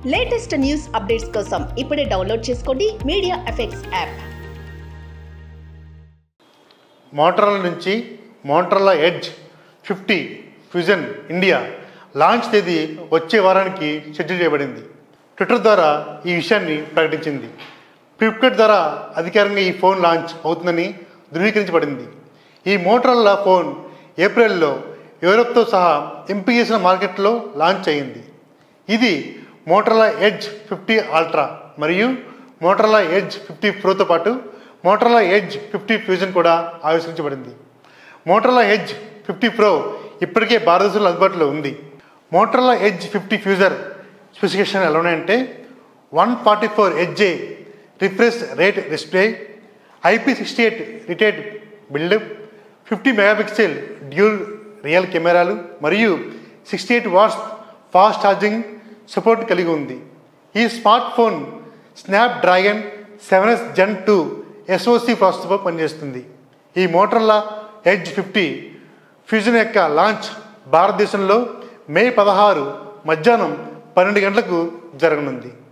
latest news updates కోసం ఇప్పుడే download చేసుకోండి మీడియా ఎఫెక్ట్స్ యాప్ మోటరోలా నుంచి Motorola edge fifty fusion India launch తేదీ వచ్చే వారానికి షెడ్యూల్ చేయబడింది ట్విట్టర్ ద్వారా ఈ విషయాన్ని ప్రకటించింది ఫ్లిప్కార్ట్ ద్వారా అధికారికంగా ఈ ఫోన్ లాంచ్ అవుతుందని ధృవీకరించబడింది ఈ మోటరోలా ఫోన్ ఏప్రిల్లో యూరోప్తో సహా ఎంపిక చేసిన మార్కెట్లో లాంచ్ అయింది ఇది మోటరోలా ఎడ్జ్ ఫిఫ్టీ అల్ట్రా మరియు మోటరోలా ఎడ్జ్ ఫిఫ్టీ ప్రోతో పాటు మోటరోలా ఎడ్జ్ ఫిఫ్టీ ఫ్యూజన్ కూడా ఆవిష్కరించబడింది మోటరోలా ఎడ్జ్ ఫిఫ్టీ ప్రో ఇప్పటికే భారతదేశంలో అందుబాటులో ఉంది Motorola edge fifty fusion specification ఎలా ఉన్నాయంటే one forty four edge refresh rate display IP sixty eight rated build up fifty megapixel dual rear కెమెరాలు మరియు sixty eight watts fast charging support కలిగి ఉంది ఈ smartphone Snapdragon seven S gen two SOC ప్రాసెసర్తో పనిచేస్తుంది ఈ Motorola edge fifty fusion యొక్క launch భారతదేశంలో మే పదహారు మధ్యాహ్నం పన్నెండు గంటలకు జరగనుంది